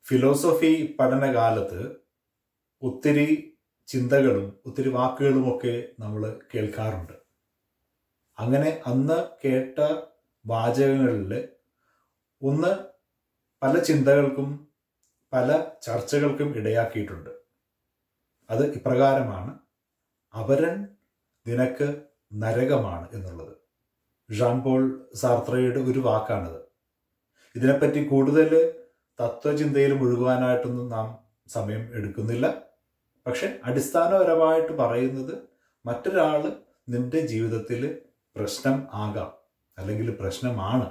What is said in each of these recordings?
philosophy പഠനകാലത്ത് ഒത്തിരി ചിന്തകളും ഒത്തിരി വാക്കുകളുമൊക്കെ നമ്മൾ കേൾക്കാറുണ്ട് അങ്ങനെ അന്ന് കേട്ട വാചകങ്ങളിൽ ഒന്ന് പല ചിന്തകൾക്കും പല ചർച്ചകൾക്കും ഇടയാക്കിയിട്ടുണ്ട് അത് ഇപ്രകാരമാണ് അവരൻ നിനക്ക് നരകമാണ് എന്നുള്ളത് ഷാൻ പോൾ സാർത്രയുടെ ഒരു വാക്കാണിത് ഇതിനെപ്പറ്റി കൂടുതൽ തത്വചിന്തയിൽ മുഴുകുവാനായിട്ടൊന്നും നാം സമയം എടുക്കുന്നില്ല പക്ഷെ അടിസ്ഥാനപരമായിട്ട് പറയുന്നത് മറ്റൊരാൾ നിന്റെ ജീവിതത്തിൽ പ്രശ്നം ആകാം അല്ലെങ്കിൽ പ്രശ്നമാണ്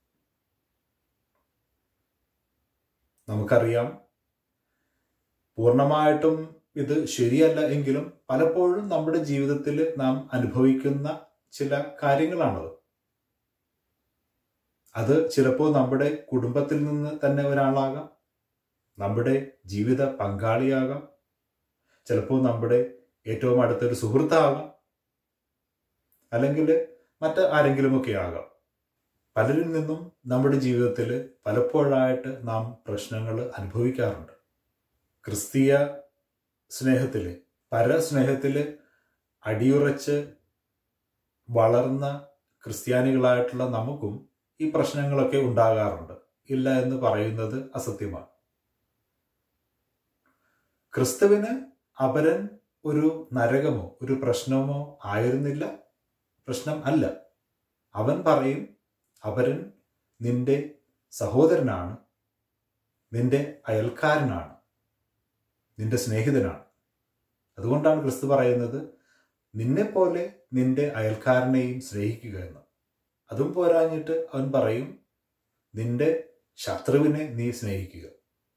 നമുക്കറിയാം പൂർണ്ണമായിട്ടും ഇത് ശരിയല്ല എങ്കിലും പലപ്പോഴും നമ്മുടെ ജീവിതത്തിൽ നാം അനുഭവിക്കുന്ന ചില കാര്യങ്ങളാണത് അത് ചിലപ്പോൾ നമ്മുടെ കുടുംബത്തിൽ നിന്ന് തന്നെ ഒരാളാകാം നമ്മുടെ ജീവിത പങ്കാളിയാകാം ചിലപ്പോൾ നമ്മുടെ ഏറ്റവും അടുത്തൊരു സുഹൃത്താകാം അല്ലെങ്കിൽ മറ്റ് ആരെങ്കിലുമൊക്കെ ആകാം പലരിൽ നിന്നും നമ്മുടെ ജീവിതത്തിൽ പലപ്പോഴായിട്ട് നാം പ്രശ്നങ്ങൾ അനുഭവിക്കാറുണ്ട് ക്രിസ്തീയ സ്നേഹത്തിൽ പരസ്നേഹത്തിൽ അടിയുറച്ച് വളർന്ന ക്രിസ്ത്യാനികളായിട്ടുള്ള നമുക്കും ഈ പ്രശ്നങ്ങളൊക്കെ ഉണ്ടാകാറുണ്ട് ഇല്ല എന്ന് പറയുന്നത് അസത്യമാണ് ക്രിസ്തുവിന് അപരൻ ഒരു നരകമോ ഒരു പ്രശ്നമോ ആയിരുന്നില്ല പ്രശ്നം അല്ല അവൻ പറയും അപരൻ നിന്റെ സഹോദരനാണ് നിന്റെ അയൽക്കാരനാണ് നിന്റെ സ്നേഹിതനാണ് അതുകൊണ്ടാണ് ക്രിസ്തു പറയുന്നത് നിന്നെപ്പോലെ നിന്റെ അയൽക്കാരനെയും സ്നേഹിക്കുക എന്ന് അതും പോരാഞ്ഞിട്ട് അവൻ പറയും നിന്റെ ശത്രുവിനെ നീ സ്നേഹിക്കുക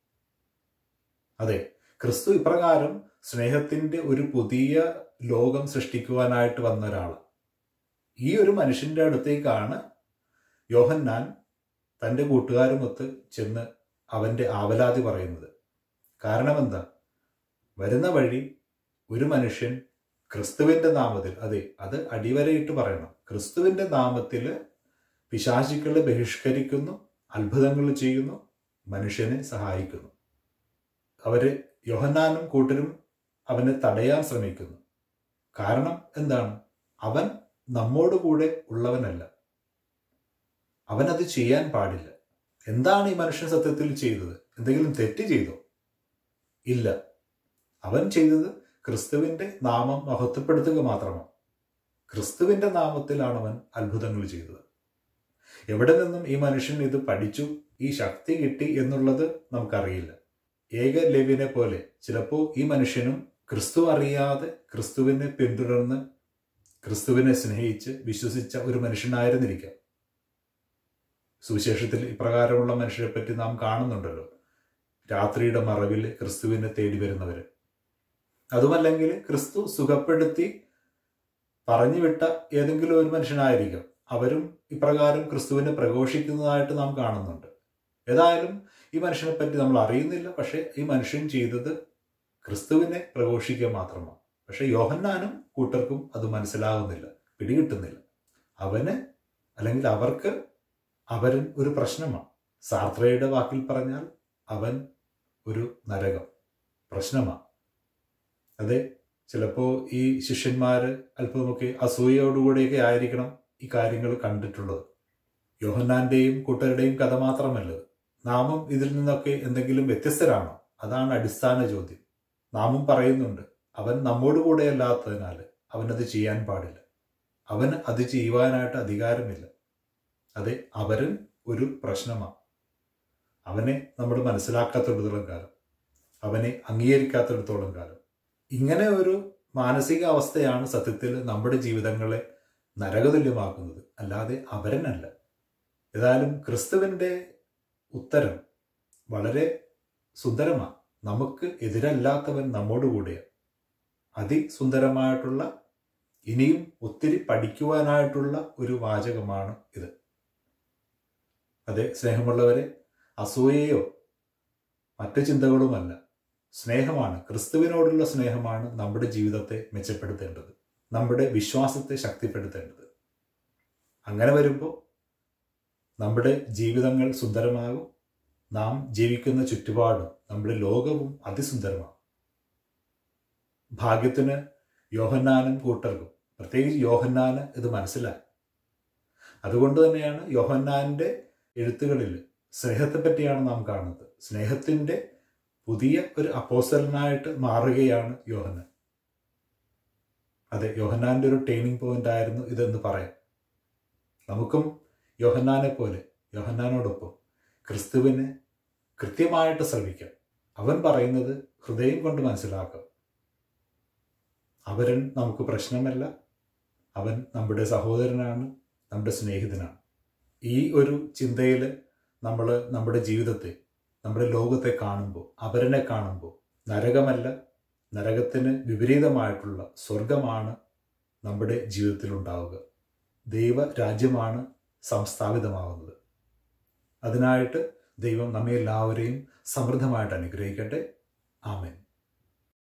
അതെ ക്രിസ്തു ഇപ്രകാരം സ്നേഹത്തിന്റെ ഒരു പുതിയ ലോകം സൃഷ്ടിക്കുവാനായിട്ട് വന്ന ഒരാൾ ഈ ഒരു മനുഷ്യന്റെ അടുത്തേക്കാണ് യോഹന്നാൻ തൻ്റെ കൂട്ടുകാരുമൊത്ത് ചെന്ന് അവന്റെ ആവലാതി പറയുന്നത് കാരണം എന്താ വരുന്ന വഴി ഒരു മനുഷ്യൻ ക്രിസ്തുവിന്റെ നാമത്തിൽ അതെ അത് അടിവരയിട്ട് പറയണം ക്രിസ്തുവിന്റെ നാമത്തിൽ പിശാചുക്കളെ ബഹിഷ്കരിക്കുന്നു അത്ഭുതങ്ങൾ ചെയ്യുന്നു മനുഷ്യനെ സഹായിക്കുന്നു അവര് യോഹന്നാനും കൂട്ടരും അവനെ തടയാൻ ശ്രമിക്കുന്നു കാരണം എന്താണ് അവൻ നമ്മോട് കൂടെ ഉള്ളവനല്ല അവനത് ചെയ്യാൻ പാടില്ല എന്താണ് ഈ മനുഷ്യൻ സത്യത്തിൽ ചെയ്തത് എന്തെങ്കിലും തെറ്റ് ചെയ്തോ ഇല്ല അവൻ ചെയ്തത് ക്രിസ്തുവിന്റെ നാമം മഹത്വപ്പെടുത്തുക മാത്രമാണ് ക്രിസ്തുവിന്റെ നാമത്തിലാണ് അവൻ അത്ഭുതങ്ങൾ ചെയ്തത് എവിടെ നിന്നും ഈ മനുഷ്യൻ ഇത് പഠിച്ചു ഈ ശക്തി കിട്ടി എന്നുള്ളത് നമുക്കറിയില്ല ഏക ലെവിനെ പോലെ ചിലപ്പോൾ ഈ മനുഷ്യനും ക്രിസ്തു അറിയാതെ ക്രിസ്തുവിനെ പിന്തുടർന്ന് ക്രിസ്തുവിനെ സ്നേഹിച്ച് വിശ്വസിച്ച ഒരു മനുഷ്യനായിരുന്നിരിക്കാം സുവിശേഷത്തിൽ ഇപ്രകാരമുള്ള മനുഷ്യരെ പറ്റി നാം കാണുന്നുണ്ടല്ലോ രാത്രിയുടെ മറവിൽ ക്രിസ്തുവിനെ തേടി വരുന്നവര് അതുമല്ലെങ്കിൽ ക്രിസ്തു സുഖപ്പെടുത്തി പറഞ്ഞു വിട്ട ഏതെങ്കിലും ഒരു മനുഷ്യനായിരിക്കും അവരും ഇപ്രകാരം ക്രിസ്തുവിനെ പ്രഘോഷിക്കുന്നതായിട്ട് നാം കാണുന്നുണ്ട് ഏതായാലും ഈ മനുഷ്യനെ പറ്റി നമ്മൾ അറിയുന്നില്ല പക്ഷെ ഈ മനുഷ്യൻ ചെയ്തത് ക്രിസ്തുവിനെ പ്രഘോഷിക്കുക മാത്രമാണ് പക്ഷെ യോഹന്നാനും കൂട്ടർക്കും അത് മനസ്സിലാകുന്നില്ല പിടികിട്ടുന്നില്ല അവന് അല്ലെങ്കിൽ അവർക്ക് അവൻ ഒരു പ്രശ്നമാണ് സാർത്രയുടെ വാക്കിൽ പറഞ്ഞാൽ അവൻ ഒരു നരകം പ്രശ്നമാണ് അതെ ചിലപ്പോൾ ഈ ശിഷ്യന്മാർ അല്പമൊക്കെ അസൂയയോടുകൂടിയൊക്കെ ആയിരിക്കണം ഈ കാര്യങ്ങൾ കണ്ടിട്ടുള്ളത് യോഹന്നാന്റെയും കൂട്ടരുടെയും കഥ മാത്രമല്ലത് നാമും ഇതിൽ നിന്നൊക്കെ എന്തെങ്കിലും വ്യത്യസ്തരാണോ അതാണ് അടിസ്ഥാന ചോദ്യം നാമും പറയുന്നുണ്ട് അവൻ നമ്മോട് കൂടെ അല്ലാത്തതിനാൽ അവനത് ചെയ്യാൻ പാടില്ല അവന് അത് ചെയ്യുവാനായിട്ട് അധികാരമില്ല അതെ അവരൻ ഒരു പ്രശ്നമാണ് അവനെ നമ്മൾ മനസ്സിലാക്കാത്തിടത്തോളം കാലം അവനെ അംഗീകരിക്കാത്തിടത്തോളം കാലം ഇങ്ങനെ ഒരു മാനസിക അവസ്ഥയാണ് സത്യത്തിൽ നമ്മുടെ ജീവിതങ്ങളെ നരകതുല്യമാക്കുന്നത് അല്ലാതെ അവരനല്ല ഏതായാലും ക്രിസ്തുവിൻ്റെ ഉത്തരം വളരെ സുന്ദരമാണ് നമുക്ക് എതിരല്ലാത്തവൻ നമ്മോട് കൂടെയാണ് അതിസുന്ദരമായിട്ടുള്ള ഇനിയും ഒത്തിരി പഠിക്കുവാനായിട്ടുള്ള ഒരു വാചകമാണ് ഇത് അതെ സ്നേഹമുള്ളവരെ അസൂയയോ മറ്റു ചിന്തകളുമല്ല സ്നേഹമാണ് ക്രിസ്തുവിനോടുള്ള സ്നേഹമാണ് നമ്മുടെ ജീവിതത്തെ മെച്ചപ്പെടുത്തേണ്ടത് നമ്മുടെ വിശ്വാസത്തെ ശക്തിപ്പെടുത്തേണ്ടത് അങ്ങനെ വരുമ്പോൾ നമ്മുടെ ജീവിതങ്ങൾ സുന്ദരമാകും നാം ജീവിക്കുന്ന ചുറ്റുപാടും നമ്മുടെ ലോകവും അതിസുന്ദരമാണ് ഭാഗ്യത്തിന് യോഹന്നാനും കൂട്ടർക്കും പ്രത്യേകിച്ച് യോഹന്നാന് ഇത് മനസ്സിലായി അതുകൊണ്ട് തന്നെയാണ് യോഹന്നാന്റെ എഴുത്തുകളിൽ സ്നേഹത്തെ പറ്റിയാണ് നാം കാണുന്നത് സ്നേഹത്തിന്റെ പുതിയ ഒരു അപ്പോസലനായിട്ട് മാറുകയാണ് യോഹന്നാൻ അതെ യോഹന്നാന്റെ ഒരു ടേണിംഗ് പോയിന്റ് ആയിരുന്നു ഇതെന്ന് പറയാം നമുക്കും യോഹന്നാനെ പോലെ യോഹന്നാനോടൊപ്പം ക്രിസ്തുവിനെ കൃത്യമായിട്ട് ശ്രമിക്കാം അവൻ പറയുന്നത് ഹൃദയം കൊണ്ട് മനസ്സിലാക്കാം അവരൻ നമുക്ക് പ്രശ്നമല്ല അവൻ നമ്മുടെ സഹോദരനാണ് നമ്മുടെ സ്നേഹിതനാണ് ഈ ഒരു ചിന്തയിൽ നമ്മൾ നമ്മുടെ ജീവിതത്തെ നമ്മുടെ ലോകത്തെ കാണുമ്പോൾ അവരനെ കാണുമ്പോൾ നരകമല്ല നരകത്തിന് വിപരീതമായിട്ടുള്ള സ്വർഗമാണ് നമ്മുടെ ജീവിതത്തിൽ ഉണ്ടാവുക ദൈവ രാജ്യമാണ് സംസ്ഥാപിതമാവുന്നത് അതിനായിട്ട് ദൈവം നമ്മെ എല്ലാവരെയും സമൃദ്ധമായിട്ട് അനുഗ്രഹിക്കട്ടെ ആമേൻ